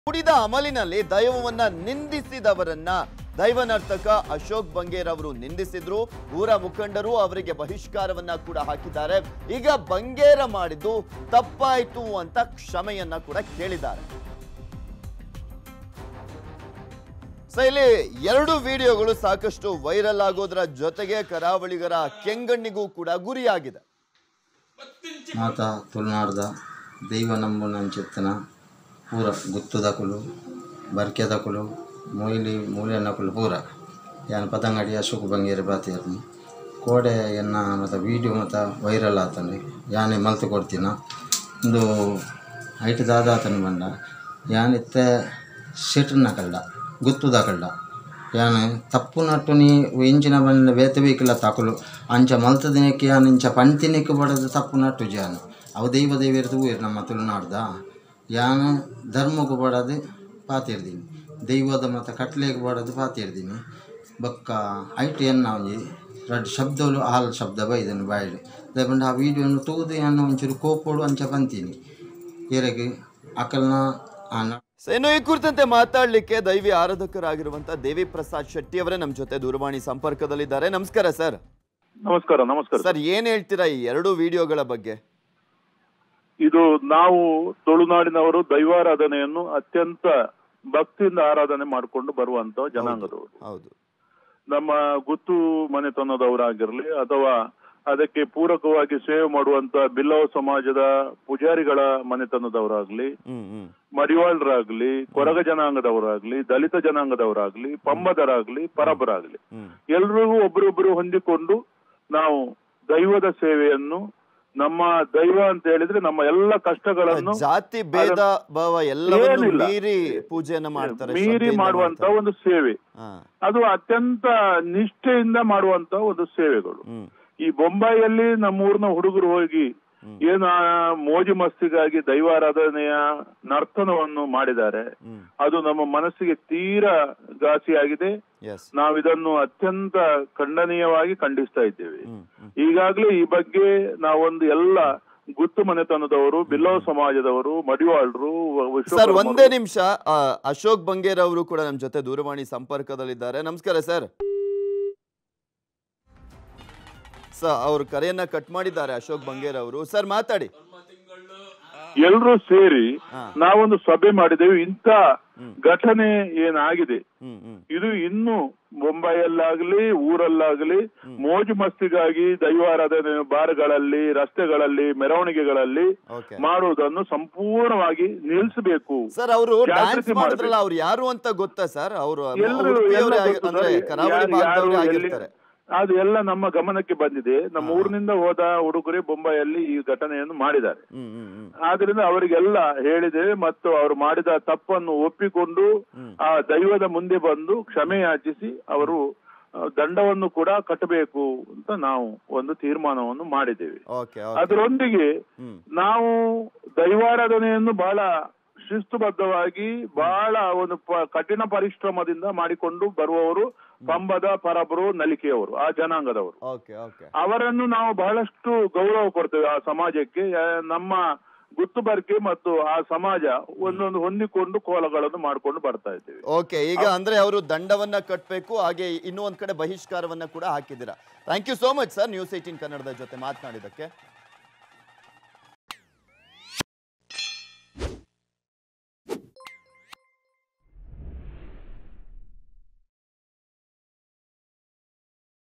ಕುಡಿದ ಅಮಲಿನಲ್ಲಿ ದೈವವನ್ನ ನಿಂದಿಸಿದವರನ್ನ ದೈವನರ್ತಕ ಅಶೋಕ್ ಬಂಗೇರ್ ಅವರು ನಿಂದಿಸಿದ್ರು ಊರ ಮುಖಂಡರು ಅವರಿಗೆ ಬಹಿಷ್ಕಾರವನ್ನ ಕೂಡ ಹಾಕಿದ್ದಾರೆ ಈಗ ಬಂಗೇರ ಮಾಡಿದ್ದು ತಪ್ಪಾಯ್ತು ಅಂತ ಕ್ಷಮೆಯನ್ನ ಕೂಡ ಕೇಳಿದ್ದಾರೆ ಸೊ ಇಲ್ಲಿ ಎರಡು ವಿಡಿಯೋಗಳು ಸಾಕಷ್ಟು ವೈರಲ್ ಆಗೋದ್ರ ಜೊತೆಗೆ ಕರಾವಳಿಗರ ಕೆಂಗಣ್ಣಿಗೂ ಕೂಡ ಗುರಿಯಾಗಿದೆ ಮಾತ ತುಳುನಾಡ್ದ ದೈವ ನಂಬುನಂಚಿತ್ತನ ಪೂರ ಗುತ್ತುದಕುಲು ಬರ್ಕೆದಕುಲು ಮೊಯ್ಲಿ ಮೂಲೆನಕುಲು ಪೂರ ಯಾನ್ ಪತಂಗಡಿ ಅಶೋಕ್ ಬಂಗೇರಿ ಬಾತಿರ್ನಿ ಕೋಡೆ ಎನ್ನ ಮತ್ತು ವೀಡಿಯೋ ಮತ್ತು ವೈರಲ್ ಆತಂಡಿ ಯಾನೆ ಮಲ್ತು ಕೊಡ್ತೀನ ಒಂದು ಐಟ್ ದಾದ ಆತನ ಬಂಡ ಯಾನ್ ಇತ್ತೆ ಶೆಟ್ರನ ಕಳ್ಳ ಗುತ್ತುದ ಕಳ್ಳ ಯಾನ್ ತಪ್ಪು ನಟ್ಟು ನೀ ಇಂಚಿನ ಬಂದ ಬೇತಬೇಕಿಲ್ಲ ತಕುಲು ಅಂಚ ಮಲ್ತದಿನಕ್ಕೆ ಯಾನ್ ಇಂಚ ಪಂತಿನಕ್ಕೆ ಬಡದು ತಪ್ಪು ನಟ್ಟು ಜಾನು ಅವು ದೈವ ದೈವರ್ದು ಊರು ನಮ್ಮ ತುಳುನಾಡ್ದ ಯಾನ್ ಧರ್ಮಕ್ಕೆ ಬಡದು ಪಾತಿರ್ದೀನಿ ದೈವದ ಮತ್ತು ಕಟ್ಲೆಗೆ ಬಡದು ಪಾತಿರ್ದೀನಿ ಬೊಕ್ಕ ಐಟ್ ಎನ್ನ ಒಂಜಿ ರಡ್ ಶಬ್ದಲು ಹಾಲ್ ಶಬ್ದ ಬೈದನು ಬಾಯಿಲಿ ದಯಪಂಡ ಆ ವೀಡಿಯೋನು ತೂದು ಯಾನು ಒಂಚೂರು ಕೋಪೋಡು ಅಂಚ ಬಂತೀನಿ ಎರೆಗೆ ಅಕಲ್ನ ಆ ನ- ಸೊ ಇನ್ನು ಈ ಕುರಿತಂತೆ ಮಾತಾಡ್ಲಿಕ್ಕೆ ದೈವಿ ಆರಾಧಕರಾಗಿರುವಂತ ದೇವಿ ಪ್ರಸಾದ್ ಶೆಟ್ಟಿ ಅವರೇ ನಮ್ಮ ಜೊತೆ ದೂರವಾಣಿ ಸಂಪರ್ಕದಲ್ಲಿದ್ದಾರೆ ನಮಸ್ಕಾರ ಸರ್ ನಮಸ್ಕಾರ ನಮಸ್ಕಾರ ಸರ್ ಏನ್ ಹೇಳ್ತೀರಾ ಈ ಎರಡು ವಿಡಿಯೋಗಳ ಬಗ್ಗೆ ಇದು ನಾವು ತುಳುನಾಡಿನವರು ದೈವಾರಾಧನೆಯನ್ನು ಅತ್ಯಂತ ಭಕ್ತಿಯಿಂದ ಆರಾಧನೆ ಮಾಡಿಕೊಂಡು ಬರುವಂತ ಜನಾಂಗದವರು ಹೌದು ನಮ್ಮ ಗುತ್ತು ಮನೆತನದವರಾಗಿರ್ಲಿ ಅಥವಾ ಅದಕ್ಕೆ ಪೂರಕವಾಗಿ ಸೇವೆ ಮಾಡುವಂತ ಬಿಲ್ಲವ ಸಮಾಜದ ಪೂಜಾರಿಗಳ ಮನೆತನದವರಾಗ್ಲಿ ಹ್ಮ್ ಹ್ಮ್ ಮಡಿವಾಳರಾಗ್ಲಿ ಕೊರಗ ಜನಾಂಗದವರಾಗ್ಲಿ ದಲಿತ ಜನಾಂಗದವರಾಗ್ಲಿ ಪಂಬದರಾಗ್ಲಿ ಪರಬರಾಗ್ಲಿ ಹ್ಮ್ ಎಲ್ರಿಗೂ ಒಬ್ರೊಬ್ರು ಹೊಂದಿಕೊಂಡು ನಾವು ದೈವದ ಸೇವೆಯನ್ನು ನಮ್ಮ ದೈವ ಅಂತ ಹೇಳಿದ್ರೆ ನಮ್ಮ ಎಲ್ಲ ಕಷ್ಟಗಳನ್ನು ಜಾತಿ ಭೇದ ಭಾವ ಎಲ್ಲವನ್ನು ಏನಿಲ್ಲ. ಮೀರಿ ಪೂಜೆಯನ್ನ ಮಾಡ್ತಾರೆ ಮೀರಿ ಶ್ರದ್ಧೆಯಿಂದ ಮಾಡುವಂತ ಮಾಡ್ತಾರೆ. ಒಂದು ಸೇವೆ ಹಾ, ಅದು ಅತ್ಯಂತ ನಿಷ್ಠೆಯಿಂದ ಮಾಡುವಂತ ಒಂದು ಸೇವೆಗಳು ಹ್ಮ್ ಈ ಬೊಂಬಾಯಿಯಲ್ಲಿ ನಮ್ಮೂರಿನ ಹುಡುಗರು ಹೋಗಿ ಹ್ಮ್. ಏನ ಮೋಜು ಮಸ್ತಿಗಾಗಿ ದೈವಾರಾಧನೆಯ ನರ್ತನವನ್ನು ಮಾಡಿದ್ದಾರೆ ಹ್ಮ್ ಅದು ನಮ್ಮ ಮನಸ್ಸಿಗೆ ತೀರಾ ಘಾಸಿಯಾಗಿದೆ ಎಸ್ ನಾವಿದನ್ನು ಅತ್ಯಂತ ಖಂಡನೀಯವಾಗಿ ಖಂಡಿಸ್ತಾ ಇದ್ದೇವೆ ಹ್ಮ್ ಹ್ಮ್ ಈಗಾಗಲೇ ಈ ಬಗ್ಗೆ ನಾವೊಂದು ಎಲ್ಲ ಗುತ್ತು ಮನೆತನದವರು ಬಿಲ್ಲವ ಸಮಾಜದವರು ಮಡಿವಾಳರು ಸರ್ ಒಂದೇ ನಿಮಿಷ ಆ, ಅಶೋಕ್ ಬಂಗೇರ್ ಅವರು ಕೂಡ ನಮ್ಮ ಜೊತೆ ದೂರವಾಣಿ ಸಂಪರ್ಕದಲ್ಲಿದ್ದಾರೆ ನಮಸ್ಕಾರ ಸರ್ ಸರ್ ಅವರು ಕರೆಯನ್ನ ಕಟ್ ಮಾಡಿದ್ದಾರೆ ಅಶೋಕ್ ಬಂಗೇರ್ ಅವರು ಸರ್ ಮಾತಾಡಿ ಎಲ್ಲರೂ ಸೇರಿ ಹಾ. ನಾವೊಂದು ಸಭೆ ಮಾಡಿದೆವು ಇಂಥ ಘಟನೆ ಏನಾಗಿದೆ ಹ್ಮ್ ಹ್ಮ್ ಇದು ಇನ್ನು ಮುಂಬೈಯಲ್ಲಾಗ್ಲಿ ಊರಲ್ಲಾಗ್ಲಿ ಮೋಜು ಮಸ್ತಿಗಾಗಿ ದೈವಾರಾಧನೆ ಬಾರ್ಗಳಲ್ಲಿ ರಸ್ತೆಗಳಲ್ಲಿ ಮೆರವಣಿಗೆಗಳಲ್ಲಿ ಓಕೆ ಮಾಡುವುದನ್ನು ಸಂಪೂರ್ಣವಾಗಿ ನಿಲ್ಲಿಸಬೇಕು ಸರ್ ಅವರು ಜಾಗೃತಿ ಡ್ಯಾನ್ಸ್ ಮಾಡಿದ್ರಲ್ಲ ಅವ್ರು ಯಾರು ಅಂತ ಗೊತ್ತಾ ಸರ್ ಅವರು ಎಲ್ಲರೂ ಎಲ್ಲ ಗೊತ್ತು ಅಂದ್ರೆ ಸರ್. ಕರಾವಳಿ ಯಾರು- ಭಾಗದವರೇ ಯಾರು ಎಲ್ಲಿ- ಆಗಿರ್ತಾರೆ ಅದು ಎಲ್ಲ ನಮ್ಮ ಗಮನಕ್ಕೆ ಬಂದಿದೆ ನಮ್ಮ ಊರಿನಿಂದ ಹೋದ ಹುಡುಗರೇ ಬೊಂಬಾಯಲ್ಲಿ ಈ ಘಟನೆಯನ್ನು ಮಾಡಿದ್ದಾರೆ ಹ್ಮ್ ಹ್ಮ್ ಹ್ಮ್ ಆದ್ರಿಂದ ಅವರಿಗೆಲ್ಲ ಹೇಳಿದ್ದೇವೆ ಮತ್ತು ಅವರು ಮಾಡಿದ ತಪ್ಪನ್ನು ಒಪ್ಪಿಕೊಂಡು ಹ್ಮ್. ಆ ದೈವದ ಮುಂದೆ ಬಂದು ಕ್ಷಮೆ ಯಾಚಿಸಿ ಅವರು ಆ, ದಂಡವನ್ನು ಕೂಡ ಕಟ್ಟಬೇಕು ಅಂತ ನಾವು ಒಂದು ತೀರ್ಮಾನವನ್ನು ಮಾಡಿದ್ದೇವೆ ಓಕೆ ಓಕೆ ಅದರೊಂದಿಗೆ ಹ್ಮ್ ನಾವು ದೈವಾರಾಧನೆಯನ್ನು ಬಹಳ ಶಿಸ್ತುಬದ್ಧವಾಗಿ ಬಹಳ ಒಂದು ಪ- ಕಠಿಣ ಪರಿಶ್ರಮದಿಂದ ಮಾಡಿಕೊಂಡು ಬರುವವರು ಪಂಬದ ಪರಬರು ನಲಿಕೆಯವರು ಆ ಜನಾಂಗದವರು ಓಕೆ ಓಕೆ ಅವರನ್ನು ನಾವು ಬಹಳಷ್ಟು ಗೌರವ ಕೊಡ್ತೇವೆ ಆ ಸಮಾಜಕ್ಕೆ ಆ, ನಮ್ಮ ಗುತ್ತುಬರ್ಕೆ ಮತ್ತು ಆ ಸಮಾಜ ಒಂದೊಂದು ಹೊಂದಿಕೊಂಡು ಕೋಲಗಳನ್ನು ಮಾಡ್ಕೊಂಡು ಬರ್ತಾ ಇದ್ದೇವೆ ಓಕೆ ಈಗ ಅಂದ್ರೆ ಅವರು ದಂಡವನ್ನ ಕಟ್ಟಬೇಕು ಹಾಗೆ ಇನ್ನೂ ಒಂದ್ ಕಡೆ ಬಹಿಷ್ಕಾರವನ್ನ ಕೂಡ ಹಾಕಿದ್ದೀರಾ thank you so much sir news eighteen ಕನ್ನಡದ ಜೊತೆ ಮಾತನಾಡಿದಕ್ಕೆ